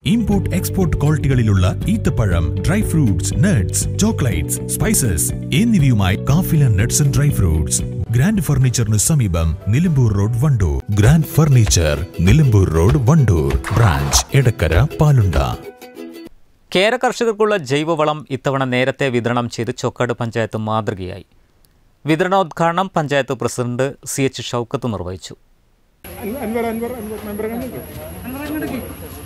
import export ക്വാളിറ്റികളിലുള്ള ഈത്തപ്പഴം dry fruits nuts chocolates spices എന്നിവയുമായി Kafila nuts and dry fruits grand ഫർണിച്ചറിന് സമീപം Nilambur road Wandoor grand furniture Nilambur road Wandoor branch Edakkara Palunda കേര കർഷകർക്കുള്ള ജൈവവളം ഇത്തവണ നേരത്തെ വിതരണം ചെയ്ത് ചൊക്കാട് പഞ്ചായത്ത് മാതൃകയായി വിതരണോദ്ഘാടനം panchayat president C H Shoukath നിർവഹിച്ചു അൻവർ അൻവർ അൻവർ മെമ്പർ കണ്ടിട്ട്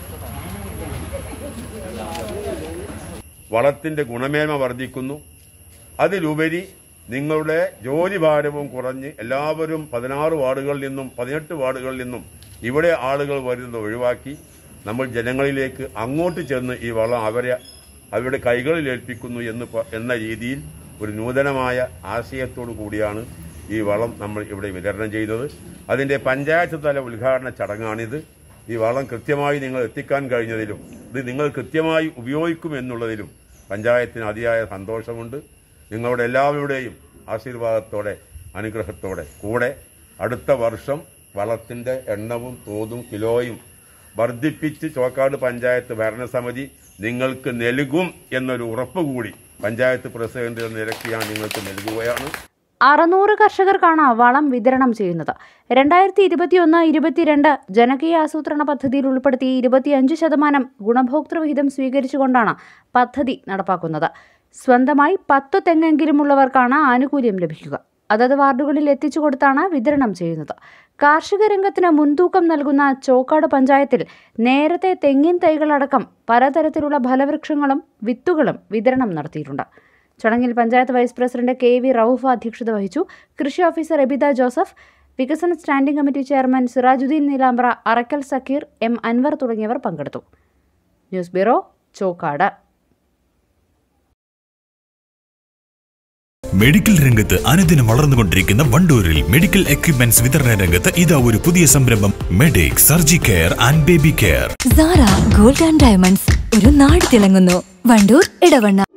വളത്തിന്റെ ഗുണമേന്മ വർദ്ധിക്കുന്നു അതിലുപരി നിങ്ങളുടെ ജോലിഭാരവും കുറഞ്ഞ് എല്ലാവരും പതിനാറ് വാർഡുകളിൽ നിന്നും പതിനെട്ട് വാർഡുകളിൽ നിന്നും ഇവിടെ ആളുകൾ വരുന്നത് ഒഴിവാക്കി നമ്മൾ ജനങ്ങളിലേക്ക് അങ്ങോട്ട് ചെന്ന് ഈ വളം അവരെ അവരുടെ കൈകളിൽ ഏൽപ്പിക്കുന്നു എന്ന് പ- എന്ന രീതിയിൽ ഒരു നൂതനമായ ആശയത്തോടു കൂടിയാണ് ഈ വളം നമ്മൾ ഇവിടെ വിതരണം ചെയ്തത് അതിന്റെ പഞ്ചായത്ത് തല ഉദ്ഘാടന ചടങ്ങാണിത് ഈ വളം കൃത്യമായി നിങ്ങൾ എത്തിക്കാൻ കഴിഞ്ഞതിലും ഇത് നിങ്ങൾ കൃത്യമായി ഉപയോഗിക്കുമെന്നുള്ളതിലും പഞ്ചായത്തിന് അതിയായ സന്തോഷമുണ്ട് നിങ്ങളുടെ എല്ലാവരുടെയും ആശീർവാദത്തോടെ അനുഗ്രഹത്തോടെ കൂടെ അടുത്ത വർഷം വളത്തിന്റെ എണ്ണവും തോതും കിലോയും വർദ്ധിപ്പിച്ച് ചോക്കാട് പഞ്ചായത്ത് ഭരണസമിതി നിങ്ങൾക്ക് നൽകും എന്നൊരു ഉറപ്പ് കൂടി പഞ്ചായത്ത് പ്രസിഡന്റ് എന്ന നിലയ്ക്ക് ഞാൻ നിങ്ങൾക്ക് നൽകുകയാണ് അറുന്നൂറ് കർഷകർക്കാണ് വളം വിതരണം ചെയ്യുന്നത് രണ്ടായിരത്തി ഇരുപത്തിയൊന്ന് ഇരുപത്തിരണ്ട് ജനകീയ ആസൂത്രണ പദ്ധതിയിൽ ഉൾപ്പെടുത്തി ഇരുപത്തിയഞ്ച് ശതമാനം ഗുണഭോക്തൃ വിഹിതം സ്വീകരിച്ചുകൊണ്ടാണ് പദ്ധതി നടപ്പാക്കുന്നത് സ്വന്തമായി പത്ത് തെങ്ങെങ്കിലുമുള്ളവർക്കാണ് ആനുകൂല്യം ലഭിക്കുക അതത് വാർഡുകളിൽ എത്തിച്ചു കൊടുത്താണ് വിതരണം ചെയ്യുന്നത് കാർഷിക രംഗത്തിന് മുൻതൂക്കം നൽകുന്ന ചോക്കാട് പഞ്ചായത്തിൽ നേരത്തെ തെങ്ങിൻ തൈകളടക്കം പലതരത്തിലുള്ള ഫലവൃക്ഷങ്ങളും വിത്തുകളും വിതരണം നടത്തിയിട്ടുണ്ട് ചടങ്ങിൽ panchayat vice president K V Rauf അധ്യക്ഷത വഹിച്ചു കൃഷി ഓഫീസർ എബിത ജോസഫ് വികസന standing committee chairman Sirajuddin Neelambra Arakkal Sakkeer M Anwar തുടങ്ങിയവർ പങ്കെടുത്തു ന്യൂസ് ബ്യൂറോ ചോക്കാട് മെഡിക്കൽ രംഗത്ത് അനുദിനം വളർന്നുകൊണ്ടിരിക്കുന്ന വണ്ടൂരിൽ മെഡിക്കൽ എക്യുപ്മെന്റ്സ് വിതരണ രംഗത്ത് ഇതാ ഒരു പുതിയ സംരംഭം medic surgi care and baby care Zara gold and diamonds ഒരു നാട് തിളങ്ങുന്നു വണ്ടൂർ ഇടവണ്ണ